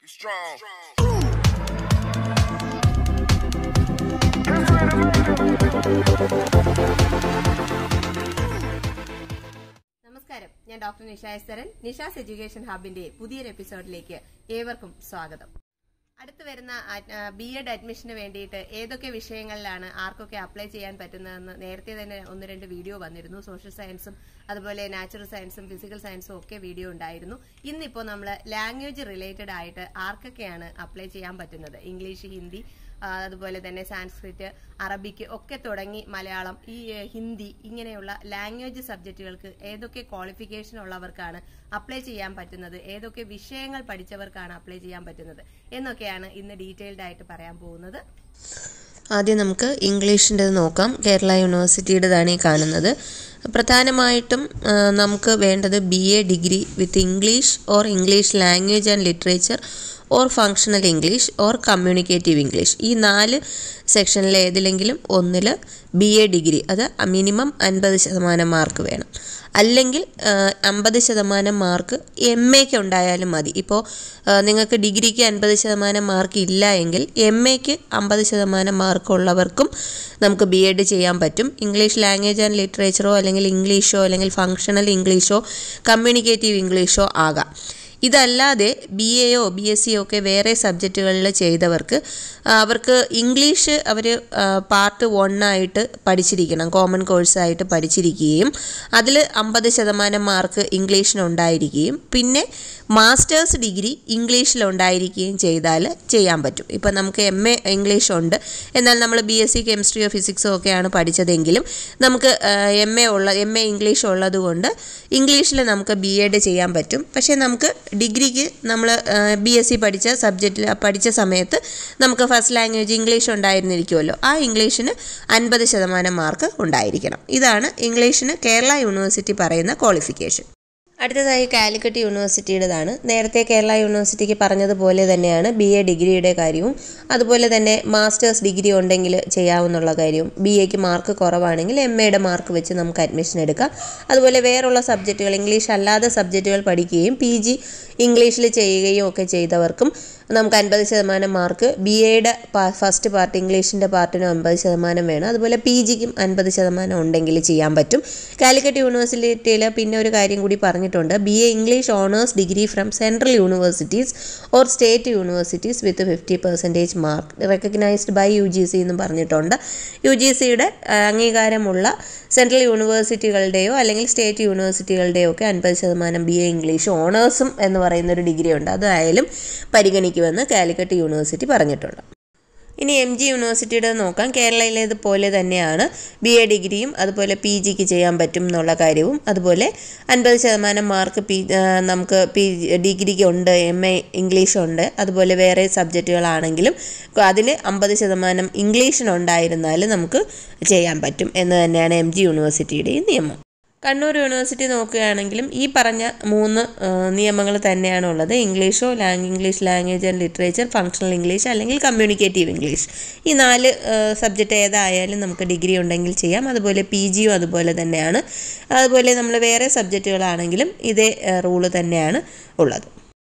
strong. നമസ്കാരം ഞാൻ doctor Nisha Estharan Nisha's education ഹബിന്റെ പുതിയൊരു എപ്പിസോഡിലേക്ക് ഏവർക്കും സ്വാഗതം അടുത്ത് വരുന്ന ബി എഡ് അഡ്മിഷന് വേണ്ടിയിട്ട് ഏതൊക്കെ വിഷയങ്ങളിലാണ് ആർക്കൊക്കെ അപ്ലൈ ചെയ്യാൻ പറ്റുന്നതെന്ന് നേരത്തെ തന്നെ ഒന്ന് രണ്ട് വീഡിയോ വന്നിരുന്നു സോഷ്യൽ സയൻസും അതുപോലെ നാച്ചുറൽ സയൻസും ഫിസിക്കൽ സയൻസും ഒക്കെ വീഡിയോ ഉണ്ടായിരുന്നു ഇന്നിപ്പോൾ നമ്മൾ ലാംഗ്വേജ് റിലേറ്റഡ് ആയിട്ട് ആർക്കൊക്കെയാണ് അപ്ലൈ ചെയ്യാൻ പറ്റുന്നത് ഇംഗ്ലീഷ് ഹിന്ദി ആ, അതുപോലെ തന്നെ സാൻസ്ക്രിറ്റ് അറബിക്ക് ഒക്കെ തുടങ്ങി മലയാളം ഈ ഏ, ഹിന്ദി ഇങ്ങനെയുള്ള ലാംഗ്വേജ് സബ്ജക്റ്റുകൾക്ക് ഏതൊക്കെ ക്വാളിഫിക്കേഷൻ ഉള്ളവർക്കാണ് അപ്ലൈ ചെയ്യാൻ പറ്റുന്നത് ഏതൊക്കെ വിഷയങ്ങൾ പഠിച്ചവർക്കാണ് അപ്ലൈ ചെയ്യാൻ പറ്റുന്നത് എന്നൊക്കെയാണ് ഇന്ന് ഡീറ്റെയിൽഡ് ആയിട്ട് പറയാൻ പോകുന്നത് ആദ്യം നമുക്ക് ഇംഗ്ലീഷിൻ്റെ നോക്കാം കേരള യൂണിവേഴ്സിറ്റിയുടേതാണ് ഈ കാണുന്നത് പ്രധാനമായിട്ടും ആ, നമുക്ക് വേണ്ടത് B A degree with English or English language and literature or functional English or communicative English ഈ നാല് സെക്ഷനിൽ ഏതിലെങ്കിലും ഒന്നിൽ ബി എ ഡിഗ്രി അത് മിനിമം അൻപത് ശതമാനം മാർക്ക് വേണം അല്ലെങ്കിൽ അമ്പത് ശതമാനം മാർക്ക് എം എക്ക് ഉണ്ടായാലും മതി ഇപ്പോൾ നിങ്ങൾക്ക് ഡിഗ്രിക്ക് അൻപത് ശതമാനം മാർക്ക് ഇല്ല എങ്കിൽ എം എക്ക് അമ്പത് ശതമാനം മാർക്ക് ഉള്ളവർക്കും നമുക്ക് ബി എഡ് ചെയ്യാൻ പറ്റും ഇംഗ്ലീഷ് ലാംഗ്വേജ് ആൻഡ് ലിറ്ററേച്ചറോ അല്ലെങ്കിൽ ഇംഗ്ലീഷോ അല്ലെങ്കിൽ ഫങ്ഷണൽ ഇംഗ്ലീഷോ കമ്മ്യൂണിക്കേറ്റീവ് ഇംഗ്ലീഷോ ആകാം ഇതല്ലാതെ ബി എയോ ബി എസ് സിയോ ഒക്കെ വേറെ സബ്ജക്റ്റുകളിൽ ചെയ്തവർക്ക് ആ, അവർക്ക് ഇംഗ്ലീഷ് അവർ പാർട്ട് വണ്ണായിട്ട് പഠിച്ചിരിക്കണം കോമൺ കോഴ്സായിട്ട് പഠിച്ചിരിക്കുകയും അതിൽ അമ്പത് ശതമാനം മാർക്ക് ഇംഗ്ലീഷിനുണ്ടായിരിക്കുകയും പിന്നെ മാസ്റ്റേഴ്സ് ഡിഗ്രി ഇംഗ്ലീഷിലുണ്ടായിരിക്കുകയും ചെയ്താൽ ചെയ്യാൻ പറ്റും ഇപ്പം നമുക്ക് എം എ ഇംഗ്ലീഷ് ഉണ്ട് എന്നാൽ നമ്മൾ ബി എസ് സി കെമിസ്ട്രിയോ ഫിസിക്സോ ഒക്കെയാണ് പഠിച്ചതെങ്കിലും നമുക്ക് എം എ ഉള്ള എം എ ഇംഗ്ലീഷ് ഉള്ളത് കൊണ്ട് ഇംഗ്ലീഷിൽ നമുക്ക് ബി എഡ് ചെയ്യാൻ പറ്റും പക്ഷേ നമുക്ക് ഡിഗ്രിക്ക് നമ്മൾ ബി എസ് സി പഠിച്ച സബ്ജക്റ്റിൽ പഠിച്ച സമയത്ത് നമുക്ക് ഫസ്റ്റ് ലാംഗ്വേജ് ഇംഗ്ലീഷ് ഉണ്ടായിരുന്നിരിക്കുമല്ലോ ആ ഇംഗ്ലീഷിന് അൻപത് ശതമാനം മാർക്ക് ഉണ്ടായിരിക്കണം ഇതാണ് ഇംഗ്ലീഷിന് കേരള യൂണിവേഴ്സിറ്റി പറയുന്ന ക്വാളിഫിക്കേഷൻ അടുത്തതായി കാലിക്കറ്റ് യൂണിവേഴ്സിറ്റിയുടേതാണ് നേരത്തെ കേരള യൂണിവേഴ്സിറ്റിക്ക് പറഞ്ഞതുപോലെ തന്നെയാണ് ബി എ ഡിഗ്രിയുടെ കാര്യവും അതുപോലെ തന്നെ മാസ്റ്റേഴ്സ് ഡിഗ്രി ഉണ്ടെങ്കിൽ ചെയ്യാവുന്നുള്ള കാര്യവും ബി എക്ക് മാർക്ക് കുറവാണെങ്കിൽ എം എയുടെ മാർക്ക് വെച്ച് നമുക്ക് അഡ്മിഷൻ എടുക്കാം അതുപോലെ വേറുള്ള സബ്ജക്റ്റുകൾ ഇംഗ്ലീഷ് അല്ലാതെ സബ്ജക്റ്റുകൾ പഠിക്കുകയും പി ജി ഇംഗ്ലീഷിൽ ചെയ്യുകയും ഒക്കെ ചെയ്തവർക്കും നമുക്ക് അൻപത് ശതമാനം മാർക്ക് ബി എയുടെ ഫസ്റ്റ് പാർട്ട് ഇംഗ്ലീഷിൻ്റെ പാർട്ടിനും അൻപത് ശതമാനം വേണം അതുപോലെ പി ജിക്കും അൻപത് ശതമാനം ഉണ്ടെങ്കിൽ ചെയ്യാൻ പറ്റും കാലിക്കറ്റ് യൂണിവേഴ്സിറ്റിയിൽ പിന്നെ ഒരു കാര്യം കൂടി പറഞ്ഞിട്ടുണ്ട് B A English honours degree from central universities or state universities with fifty percentage mark recognised by U G C എന്ന് പറഞ്ഞിട്ടുണ്ട് യു ജി സിയുടെ അംഗീകാരമുള്ള സെൻട്രൽ യൂണിവേഴ്സിറ്റികളുടെയോ അല്ലെങ്കിൽ സ്റ്റേറ്റ് യൂണിവേഴ്സിറ്റികളുടെയോ ഒക്കെ അൻപത് ശതമാനം ബി എ ഇംഗ്ലീഷ് ഓണേഴ്സും എന്ന് പറയുന്ന ഒരു ഡിഗ്രി ഉണ്ട് അതായാലും പരിഗണിക്കുമെന്ന് കാലിക്കറ്റ് യൂണിവേഴ്സിറ്റി പറഞ്ഞിട്ടുണ്ട് ഇനി എം ജി യൂണിവേഴ്സിറ്റിയുടെ നോക്കാം കേരളയിലേതുപോലെ തന്നെയാണ് ബി എ ഡിഗ്രിയും അതുപോലെ പി ജിക്ക് ചെയ്യാൻ പറ്റും എന്നുള്ള കാര്യവും അതുപോലെ അൻപത് ശതമാനം മാർക്ക് പി ആ, നമുക്ക് പി ഡിഗ്രിക്ക് ഉണ്ട് എം എ ഇംഗ്ലീഷ് ഉണ്ട് അതുപോലെ വേറെ സബ്ജക്റ്റുകളാണെങ്കിലും അതിന് അമ്പത് ശതമാനം ഇംഗ്ലീഷിനുണ്ടായിരുന്നാൽ നമുക്ക് ചെയ്യാൻ പറ്റും എന്ന് തന്നെയാണ് എം ജി യൂണിവേഴ്സിറ്റിയുടെയും നിയമം കണ്ണൂർ യൂണിവേഴ്സിറ്റി നോക്കുകയാണെങ്കിലും ഈ പറഞ്ഞ മൂന്ന് നിയമങ്ങൾ തന്നെയാണ് ഉള്ളത് ഇംഗ്ലീഷോ lang English language and literature functional English അല്ലെങ്കിൽ കമ്മ്യൂണിക്കേറ്റീവ് ഇംഗ്ലീഷ് ഈ നാല് സബ്ജക്റ്റ് ഏതായാലും നമുക്ക് ഡിഗ്രി ഉണ്ടെങ്കിൽ ചെയ്യാം അതുപോലെ പി ജിയും അതുപോലെ തന്നെയാണ് അതുപോലെ നമ്മൾ വേറെ സബ്ജക്റ്റുകളാണെങ്കിലും ഇതേ റൂള് തന്നെയാണ് ഉള്ളത്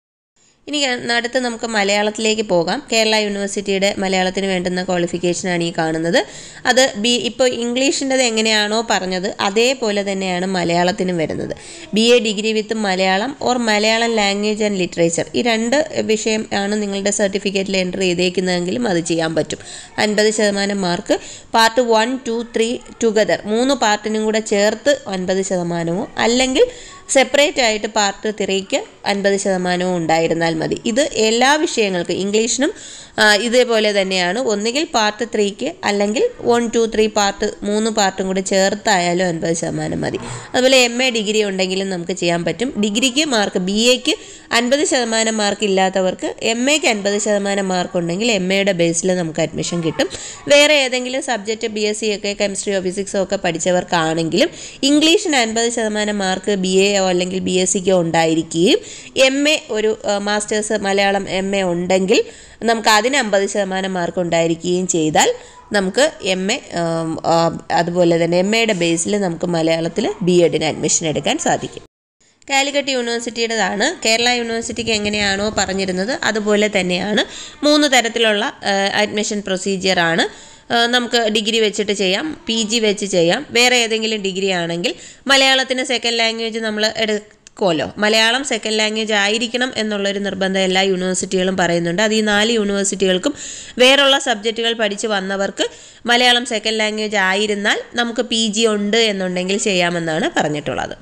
ഇനി അടുത്ത് നമുക്ക് മലയാളത്തിലേക്ക് പോകാം കേരള യൂണിവേഴ്സിറ്റിയുടെ മലയാളത്തിന് വേണ്ടുന്ന ക്വാളിഫിക്കേഷനാണ് ഈ കാണുന്നത് അത് ബി ഇപ്പോൾ ഇംഗ്ലീഷിൻ്റെത് എങ്ങനെയാണോ പറഞ്ഞത് അതേപോലെ തന്നെയാണ് മലയാളത്തിനും വരുന്നത് B A degree with Malayalam or Malayalam language and literature ഈ രണ്ട് വിഷയം ആണ് നിങ്ങളുടെ സർട്ടിഫിക്കറ്റിൽ എൻ്റർ ചെയ്തേക്കുന്നതെങ്കിലും അത് ചെയ്യാൻ പറ്റും അൻപത് ശതമാനം mark part one two three together മൂന്ന് പാർട്ടിനും കൂടെ ചേർത്ത് അൻപത് ശതമാനവും അല്ലെങ്കിൽ സെപ്പറേറ്റ് ആയിട്ട് പാർട്ട് ത്രീക്ക് അൻപത് ശതമാനവും ഉണ്ടായിരുന്നാൽ മതി ഇത് എല്ലാ വിഷയങ്ങൾക്കും ഇംഗ്ലീഷിനും ആ, ഇതേപോലെ തന്നെയാണ് ഒന്നുകിൽ പാർട്ട് ത്രീക്ക് അല്ലെങ്കിൽ വൺ ടു ത്രീ പാർട്ട് മൂന്ന് പാർട്ടും കൂടി ചേർത്തായാലും അൻപത് ശതമാനം മതി അതുപോലെ എം എ ഡിഗ്രി ഉണ്ടെങ്കിലും നമുക്ക് ചെയ്യാൻ പറ്റും ഡിഗ്രിക്ക് മാർക്ക് ബി എക്ക് അൻപത് ശതമാനം മാർക്ക് ഇല്ലാത്തവർക്ക് എം എക്ക് അൻപത് ശതമാനം മാർക്ക് ഉണ്ടെങ്കിൽ എം എയുടെ ബേസിൽ നമുക്ക് അഡ്മിഷൻ കിട്ടും വേറെ ഏതെങ്കിലും സബ്ജക്റ്റ് ബി എസ് സി ഒക്കെ കെമിസ്ട്രിയോ ഫിസിക്സോ ഒക്കെ പഠിച്ചവർക്കാണെങ്കിലും ഇംഗ്ലീഷിന് അൻപത് ശതമാനം മാർക്ക് ബി എയോ അല്ലെങ്കിൽ ബി എസ് സിക്കോ ഉണ്ടായിരിക്കുകയും എം എ ഒരു മാസ്റ്റേഴ്സ് മലയാളം എം എ ഉണ്ടെങ്കിൽ നമുക്ക് അതിന് അമ്പത് ശതമാനം മാർക്ക് ഉണ്ടായിരിക്കുകയും ചെയ്താൽ നമുക്ക് എം എ അതുപോലെ തന്നെ എം എയുടെ ബേസിൽ നമുക്ക് മലയാളത്തിൽ ബി എഡിന് അഡ്മിഷൻ എടുക്കാൻ സാധിക്കും കാലിക്കറ്റ് യൂണിവേഴ്സിറ്റിയുടേതാണ് കേരള യൂണിവേഴ്സിറ്റിക്ക് എങ്ങനെയാണോ പറഞ്ഞിരുന്നത് അതുപോലെ തന്നെയാണ് മൂന്ന് തരത്തിലുള്ള അഡ്മിഷൻ പ്രൊസീജിയറാണ് നമുക്ക് ഡിഗ്രി വെച്ചിട്ട് ചെയ്യാം പി ജി വെച്ച് ചെയ്യാം വേറെ ഏതെങ്കിലും ഡിഗ്രി ആണെങ്കിൽ മലയാളത്തിന് സെക്കൻഡ് ലാംഗ്വേജ് നമ്മൾ എടുക്കുമല്ലോ മലയാളം സെക്കൻഡ് ലാംഗ്വേജ് ആയിരിക്കണം എന്നുള്ളൊരു നിർബന്ധം എല്ലാ യൂണിവേഴ്സിറ്റികളും പറയുന്നുണ്ട് അത് ഈ നാല് യൂണിവേഴ്സിറ്റികൾക്കും വേറുള്ള സബ്ജക്റ്റുകൾ പഠിച്ച് വന്നവർക്ക് മലയാളം സെക്കൻഡ് ലാംഗ്വേജ് ആയിരുന്നാൽ നമുക്ക് പി ജി ഉണ്ട് എന്നുണ്ടെങ്കിൽ ചെയ്യാമെന്നാണ് പറഞ്ഞിട്ടുള്ളത്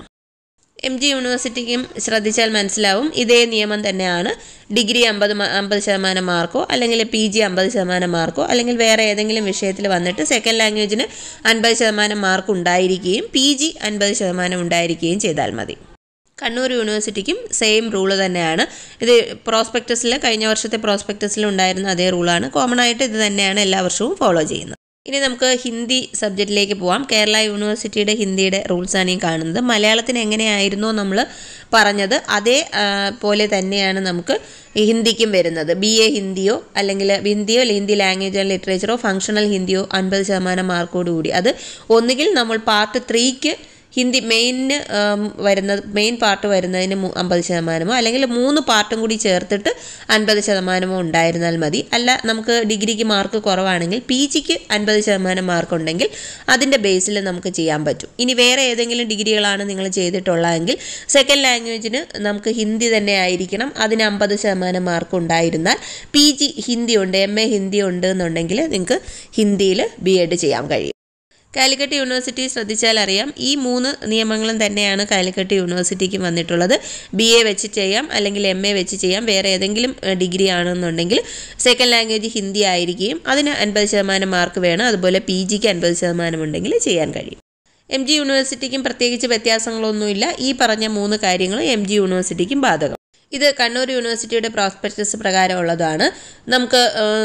എം ജി യൂണിവേഴ്സിറ്റിക്കും ശ്രദ്ധിച്ചാൽ മനസ്സിലാവും ഇതേ നിയമം തന്നെയാണ് ഡിഗ്രി അമ്പത് അമ്പത് ശതമാനം മാർക്കോ അല്ലെങ്കിൽ പി ജി അമ്പത് ശതമാനം മാർക്കോ അല്ലെങ്കിൽ വേറെ ഏതെങ്കിലും വിഷയത്തിൽ വന്നിട്ട് സെക്കൻഡ് ലാംഗ്വേജിന് അൻപത് ശതമാനം മാർക്ക് ഉണ്ടായിരിക്കുകയും പി ജി അൻപത് ശതമാനം ഉണ്ടായിരിക്കുകയും ചെയ്താൽ മതി കണ്ണൂർ യൂണിവേഴ്സിറ്റിക്കും സെയിം റൂള് തന്നെയാണ് ഇത് പ്രോസ്പെക്ടസിൽ കഴിഞ്ഞ വർഷത്തെ പ്രോസ്പെക്ടസിൽ ഉണ്ടായിരുന്ന അതേ റൂളാണ് കോമൺ ആയിട്ട് ഇത് തന്നെയാണ് എല്ലാ വർഷവും ഫോളോ ചെയ്യുന്നത് ഇനി നമുക്ക് ഹിന്ദി സബ്ജക്റ്റിലേക്ക് പോവാം കേരള യൂണിവേഴ്സിറ്റിയുടെ ഹിന്ദിയുടെ റൂൾസാണ് ഈ കാണുന്നത് മലയാളത്തിന് എങ്ങനെയായിരുന്നോ നമ്മൾ പറഞ്ഞത് അതേ പോലെ തന്നെയാണ് നമുക്ക് ഹിന്ദിക്കും വരുന്നത് ബി എ ഹിന്ദിയോ അല്ലെങ്കിൽ ഹിന്ദിയോ അല്ലെങ്കിൽ ഹിന്ദി ലാംഗ്വേജ് ആൻഡ് ലിറ്ററേച്ചറോ ഫങ്ഷണൽ ഹിന്ദിയോ അൻപത് ശതമാനം മാർക്കോടുകൂടി അത് ഒന്നുകിൽ നമ്മൾ പാർട്ട് ത്രീക്ക് ഹിന്ദി മെയിന് വരുന്നത് മെയിൻ പാർട്ട് വരുന്നതിന് അമ്പത് ശതമാനമോ അല്ലെങ്കിൽ മൂന്ന് പാർട്ടും കൂടി ചേർത്തിട്ട് അൻപത് ശതമാനമോ ഉണ്ടായിരുന്നാൽ മതി അല്ല നമുക്ക് ഡിഗ്രിക്ക് മാർക്ക് കുറവാണെങ്കിൽ പി ജിക്ക് അൻപത് ശതമാനം മാർക്ക് ഉണ്ടെങ്കിൽ അതിൻ്റെ ബേസിൽ നമുക്ക് ചെയ്യാൻ പറ്റും ഇനി വേറെ ഏതെങ്കിലും ഡിഗ്രികളാണ് നിങ്ങൾ ചെയ്തിട്ടുള്ളതെങ്കിൽ സെക്കൻഡ് ലാംഗ്വേജിന് നമുക്ക് ഹിന്ദി തന്നെ ആയിരിക്കണം അതിന് അമ്പത് ശതമാനം മാർക്ക് ഉണ്ടായിരുന്നാൽ പി ജി ഹിന്ദി ഉണ്ട് എം എ ഹിന്ദി ഉണ്ട് എന്നുണ്ടെങ്കിൽ നിങ്ങൾക്ക് ഹിന്ദിയിൽ ബി എഡ് ചെയ്യാൻ കഴിയും കാലിക്കറ്റ് യൂണിവേഴ്സിറ്റി ശ്രദ്ധിച്ചാൽ അറിയാം ഈ മൂന്ന് നിയമങ്ങളും തന്നെയാണ് കാലിക്കറ്റ് യൂണിവേഴ്സിറ്റിക്ക് വന്നിട്ടുള്ളത് ബി എ വെച്ച് ചെയ്യാം അല്ലെങ്കിൽ എം എ വെച്ച് ചെയ്യാം വേറെ ഏതെങ്കിലും ഡിഗ്രി ആണെന്നുണ്ടെങ്കിൽ സെക്കൻഡ് ലാംഗ്വേജ് ഹിന്ദി ആയിരിക്കുകയും അതിന് അൻപത് ശതമാനം മാർക്ക് വേണം അതുപോലെ പി ജിക്ക് അൻപത് ശതമാനം ഉണ്ടെങ്കിൽ ചെയ്യാൻ കഴിയും എം ജി യൂണിവേഴ്സിറ്റിക്കും പ്രത്യേകിച്ച് വ്യത്യാസങ്ങളൊന്നുമില്ല ഈ പറഞ്ഞ മൂന്ന് കാര്യങ്ങൾ എം ജി യൂണിവേഴ്സിറ്റിക്കും ബാധകം ഇത് കണ്ണൂർ യൂണിവേഴ്സിറ്റിയുടെ പ്രോസ്പെക്ടസ് പ്രകാരമുള്ളതാണ് നമുക്ക്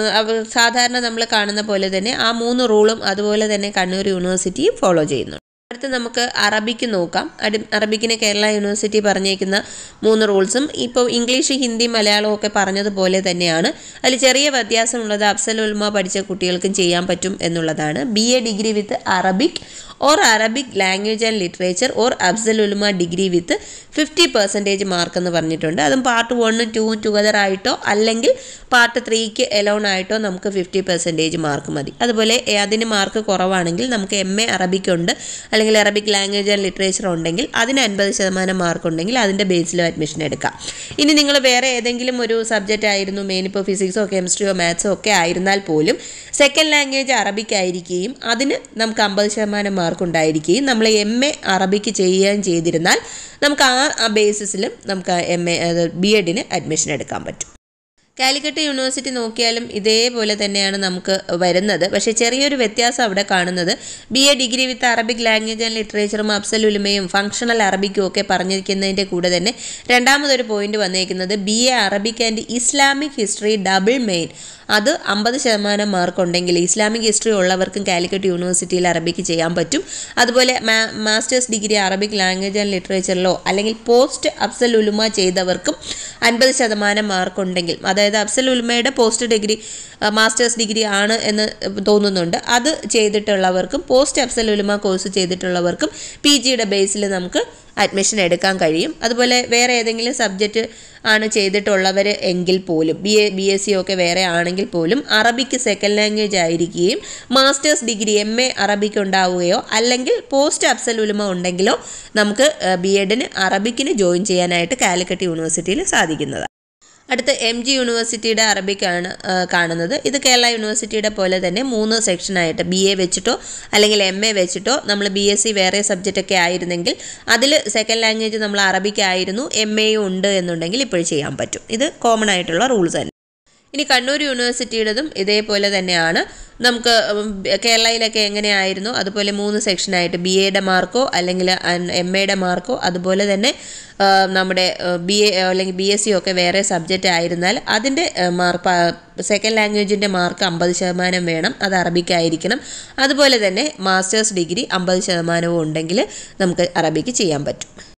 സാധാരണ നമ്മൾ കാണുന്ന പോലെ തന്നെ ആ മൂന്ന് റൂളും അതുപോലെ തന്നെ കണ്ണൂർ യൂണിവേഴ്സിറ്റിയും ഫോളോ ചെയ്യുന്നു അടുത്ത് നമുക്ക് അറബിക്ക് നോക്കാം അറബിക്കിന് കേരള യൂണിവേഴ്സിറ്റി പറഞ്ഞേക്കുന്ന മൂന്ന് റൂൾസും ഇപ്പോൾ ഇംഗ്ലീഷ് ഹിന്ദി മലയാളവും ഒക്കെ പറഞ്ഞതുപോലെ തന്നെയാണ് അതിൽ ചെറിയ വ്യത്യാസമുള്ളത് അഫ്സൽ ഉൽമ പഠിച്ച കുട്ടികൾക്കും ചെയ്യാൻ പറ്റും എന്നുള്ളതാണ് B A degree with Arabic or Arabic language and literature or Afzal Ulama degree with fifty percentage mark എന്ന് പറഞ്ഞിട്ടുണ്ട് അതും പാർട്ട് വണ്ണും ടൂവും ടുഗദർ ആയിട്ടോ അല്ലെങ്കിൽ പാർട്ട് ത്രീക്ക് എലോൺ ആയിട്ടോ നമുക്ക് ഫിഫ്റ്റി പെർസെൻറ്റേജ് മാർക്ക് മതി അതുപോലെ അതിന് മാർക്ക് കുറവാണെങ്കിൽ നമുക്ക് എം എ അറബിക് ഉണ്ട് അല്ലെങ്കിൽ അറബിക് ലാംഗ്വേജ് ആൻഡ് ലിറ്ററേച്ചർ ഉണ്ടെങ്കിൽ അതിന് അൻപത് ശതമാനം മാർക്ക് ഉണ്ടെങ്കിൽ അതിൻ്റെ ബേസിലും അഡ്മിഷൻ എടുക്കാം ഇനി നിങ്ങൾ വേറെ ഏതെങ്കിലും ഒരു സബ്ജക്റ്റ് ആയിരുന്നു മെയിൻ ഇപ്പോൾ ഫിസിക്സോ കെമിസ്ട്രിയോ മാത്സോ ഒക്കെ ആയിരുന്നാൽ പോലും സെക്കൻഡ് ലാംഗ്വേജ് അറബിക് ആയിരിക്കുകയും അതിന് നമുക്ക് അമ്പത് ശതമാനം മാർക്ക് ഉണ്ടായിരിക്കുകയും നമ്മൾ എം എ അറബിക്ക് ചെയ്യുകയും ചെയ്തിരുന്നാൽ നമുക്ക് ആ ബേസിസിലും നമുക്ക് എം എ ബി എഡിന് അഡ്മിഷൻ എടുക്കാൻ പറ്റും കാലിക്കറ്റ് യൂണിവേഴ്സിറ്റി നോക്കിയാലും ഇതേപോലെ തന്നെയാണ് നമുക്ക് വരുന്നത് പക്ഷേ ചെറിയൊരു വ്യത്യാസം അവിടെ കാണുന്നത് B A degree with Arabic language and ലിറ്ററേച്ചറും അഫ്സൽ ഉലുമയും ഫങ്ഷണൽ അറബിക്കും ഒക്കെ പറഞ്ഞിരിക്കുന്നതിൻ്റെ കൂടെ തന്നെ രണ്ടാമതൊരു പോയിന്റ് വന്നേക്കുന്നത് B A Arabic and Islamic history double main അത് അമ്പത് ശതമാനം മാർക്ക് ഉണ്ടെങ്കിൽ ഇസ്ലാമിക് ഹിസ്റ്ററി ഉള്ളവർക്കും കാലിക്കറ്റ് യൂണിവേഴ്സിറ്റിയിൽ അറബിക്ക് ചെയ്യാൻ പറ്റും അതുപോലെ masters degree Arabic language and ലിറ്ററേച്ചറിലോ അല്ലെങ്കിൽ പോസ്റ്റ് അഫ്സൽ ഉലുമ ചെയ്തവർക്കും അൻപത് ശതമാനം മാർക്ക് ഉണ്ടെങ്കിൽ അതായത് അഫ്സൽ ഉലുമയുടെ പോസ്റ്റ് ഡിഗ്രി മാസ്റ്റേഴ്സ് ഡിഗ്രി ആണ് എന്ന് തോന്നുന്നുണ്ട് അത് ചെയ്തിട്ടുള്ളവർക്കും പോസ്റ്റ് അഫ്സൽ ഉലുമ കോഴ്സ് ചെയ്തിട്ടുള്ളവർക്കും പി ജിയുടെ ബേസിൽ നമുക്ക് അഡ്മിഷൻ എടുക്കാൻ കഴിയും അതുപോലെ വേറെ ഏതെങ്കിലും സബ്ജക്റ്റ് ആണ് ചെയ്തിട്ടുള്ളവർ എങ്കിൽ പോലും B A B S C ഒക്കെ വേറെ ആണെങ്കിൽ പോലും അറബിക്ക് സെക്കൻഡ് ലാംഗ്വേജ് ആയിരിക്കുകയും masters degree M A Arabic ഉണ്ടാവുകയോ അല്ലെങ്കിൽ പോസ്റ്റ് അഫ്സൽ ഉലുമ ഉണ്ടെങ്കിലോ നമുക്ക് ബി എഡിന് അറബിക്കിന് ജോയിൻ ചെയ്യാനായിട്ട് കാലിക്കറ്റ് യൂണിവേഴ്സിറ്റിയിൽ സാധിക്കുന്നതാണ് അടുത്ത എം ജി യൂണിവേഴ്സിറ്റിയുടെ അറബിക്കാണ് കാണുന്നത് ഇത് കേരള യൂണിവേഴ്സിറ്റിയുടെ പോലെ തന്നെ മൂന്ന് സെക്ഷനായിട്ട് ബി എ വെച്ചിട്ടോ അല്ലെങ്കിൽ എം എ വെച്ചിട്ടോ നമ്മൾ ബി എസ് സി വേറെ സബ്ജക്റ്റ് ഒക്കെ ആയിരുന്നെങ്കിൽ അതിൽ സെക്കൻഡ് ലാംഗ്വേജ് നമ്മൾ അറബിക്കായിരുന്നു എം എയും ഉണ്ട് എന്നുണ്ടെങ്കിൽ ഇപ്പോൾ ചെയ്യാൻ പറ്റും ഇത് കോമൺ ആയിട്ടുള്ള റൂൾസ് തന്നെ ഇനി കണ്ണൂർ യൂണിവേഴ്സിറ്റിയുടേതും ഇതേപോലെ തന്നെയാണ് നമുക്ക് കേരളയിലൊക്കെ എങ്ങനെയായിരുന്നു അതുപോലെ മൂന്ന് സെക്ഷനായിട്ട് ബി എയുടെ മാർക്കോ അല്ലെങ്കിൽ എം എയുടെ മാർക്കോ അതുപോലെ തന്നെ നമ്മുടെ ബി എ അല്ലെങ്കിൽ ബി എസ് സി ഒക്കെ വേറെ സബ്ജക്റ്റ് ആയിരുന്നാൽ അതിൻ്റെ മാർക്ക് സെക്കൻഡ് ലാംഗ്വേജിൻ്റെ മാർക്ക് അമ്പത് ശതമാനം വേണം അത് അറബിക്കായിരിക്കണം അതുപോലെ തന്നെ മാസ്റ്റേഴ്സ് ഡിഗ്രി അമ്പത് ശതമാനവും ഉണ്ടെങ്കിൽ നമുക്ക് അറബിക്ക് ചെയ്യാൻ പറ്റും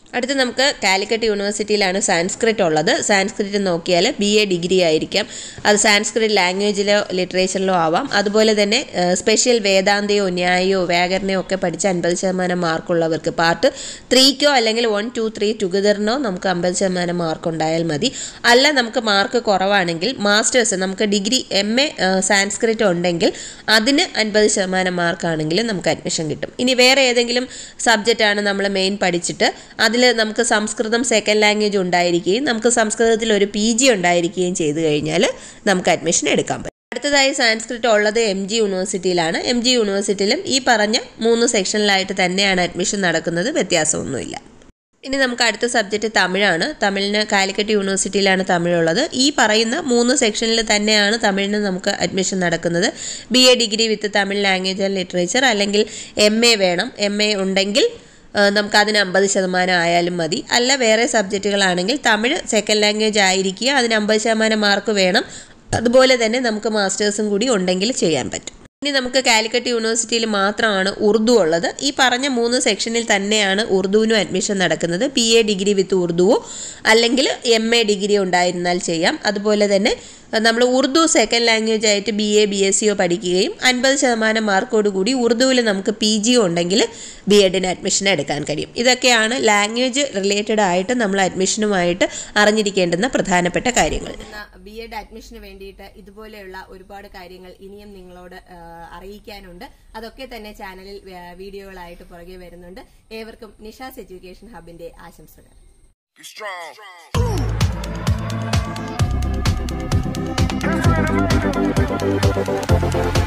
അടുത്ത് നമുക്ക് കാലിക്കറ്റ് യൂണിവേഴ്സിറ്റിയിലാണ് സാൻസ്ക്രിറ്റ് ഉള്ളത് സാൻസ്ക്രിറ്റ് നോക്കിയാൽ ബി എ ഡിഗ്രി ആയിരിക്കാം അത് സാൻസ്ക്രിറ്റ് ലാംഗ്വേജിലോ ലിറ്ററേച്ചറിലോ ആവാം അതുപോലെ തന്നെ സ്പെഷ്യൽ വേദാന്തയോ ന്യായമോ വ്യാകരണയോ ഒക്കെ പഠിച്ച അൻപത് ശതമാനം മാർക്കുള്ളവർക്ക് പാർട്ട് ത്രീക്കോ അല്ലെങ്കിൽ വൺ ടു ത്രീ ടുഗദറിനോ നമുക്ക് അമ്പത് ശതമാനം മാർക്ക് ഉണ്ടായാൽ മതി അല്ല നമുക്ക് മാർക്ക് കുറവാണെങ്കിൽ മാസ്റ്റേഴ്സ് നമുക്ക് ഡിഗ്രി എം എ സാൻസ്ക്രിറ്റ് ഉണ്ടെങ്കിൽ അതിന് അൻപത് ശതമാനം മാർക്കാണെങ്കിൽ നമുക്ക് അഡ്മിഷൻ കിട്ടും ഇനി വേറെ ഏതെങ്കിലും സബ്ജക്റ്റാണ് നമ്മൾ മെയിൻ പഠിച്ചിട്ട് അതിൽ നമുക്ക് സംസ്കൃതം സെക്കൻഡ് ലാംഗ്വേജ് ഉണ്ടായിരിക്കുകയും നമുക്ക് സംസ്കൃതത്തിൽ ഒരു പി ജി ഉണ്ടായിരിക്കുകയും ചെയ്തു കഴിഞ്ഞാൽ നമുക്ക് അഡ്മിഷൻ എടുക്കാൻ പറ്റും അടുത്തതായി സാൻസ്ക്രിറ്റ് ഉള്ളത് എം ജി യൂണിവേഴ്സിറ്റിയിലാണ് എം ജി യൂണിവേഴ്സിറ്റിയിലും ഈ പറഞ്ഞ മൂന്ന് സെക്ഷനിലായിട്ട് തന്നെയാണ് അഡ്മിഷൻ നടക്കുന്നത് വ്യത്യാസമൊന്നുമില്ല ഇനി നമുക്ക് അടുത്ത സബ്ജക്റ്റ് തമിഴാണ് തമിഴിന് കാലിക്കറ്റ് യൂണിവേഴ്സിറ്റിയിലാണ് തമിഴുള്ളത് ഈ പറയുന്ന മൂന്ന് സെക്ഷനിൽ തന്നെയാണ് തമിഴിന് നമുക്ക് അഡ്മിഷൻ നടക്കുന്നത് B A degree with Tamil language and literature അല്ലെങ്കിൽ എം എ വേണം എം എ ഉണ്ടെങ്കിൽ ആ, നമുക്ക് അതിന് അമ്പത് ശതമാനം ആയാലും മതി അല്ല വേറെ സബ്ജക്റ്റുകളാണെങ്കിൽ തമിഴ് സെക്കൻഡ് ലാംഗ്വേജ് ആയിരിക്കുക അതിന് അമ്പത് ശതമാനം മാർക്ക് വേണം അതുപോലെ തന്നെ നമുക്ക് മാസ്റ്റേഴ്സും കൂടി ഉണ്ടെങ്കിൽ ചെയ്യാൻ പറ്റും ഇനി നമുക്ക് കാലിക്കറ്റ് യൂണിവേഴ്സിറ്റിയിൽ മാത്രമാണ് ഉറുദു ഉള്ളത് ഈ പറഞ്ഞ മൂന്ന് സെക്ഷനിൽ തന്നെയാണ് ഉറുദുവിനും അഡ്മിഷൻ നടക്കുന്നത് പി എ ഡിഗ്രി വിത്ത് ഉറുദുവോ അല്ലെങ്കിൽ എം എ ഡിഗ്രി ഉണ്ടായിരുന്നാൽ ചെയ്യാം അതുപോലെ തന്നെ നമ്മൾ ഉറുദു സെക്കൻഡ് ലാംഗ്വേജ് ആയിട്ട് ബി എ ബി എസ് സിയോ പഠിക്കുകയും അൻപത് ശതമാനം മാർക്കോട് കൂടി ഉറുദുവിൽ നമുക്ക് പി ജി ഉണ്ടെങ്കിൽ ബി എഡിന് അഡ്മിഷൻ എടുക്കാൻ കഴിയും ഇതൊക്കെയാണ് ലാംഗ്വേജ് റിലേറ്റഡ് ആയിട്ട് നമ്മൾ അഡ്മിഷനുമായിട്ട് അറിഞ്ഞിരിക്കേണ്ടുന്ന പ്രധാനപ്പെട്ട കാര്യങ്ങൾ ബി എഡ് അഡ്മിഷന് വേണ്ടിയിട്ട് ഇതുപോലെയുള്ള ഒരുപാട് കാര്യങ്ങൾ ഇനിയും നിങ്ങളോട് ആ, അറിയിക്കാനുണ്ട് അതൊക്കെ തന്നെ ചാനലിൽ ആ, വീഡിയോകളായിട്ട് പുറകെ വരുന്നുണ്ട് ഏവർക്കും നിഷാസ് എഡ്യൂക്കേഷൻ ഹബിന്റെ ആശംസകൾ Be strong. Just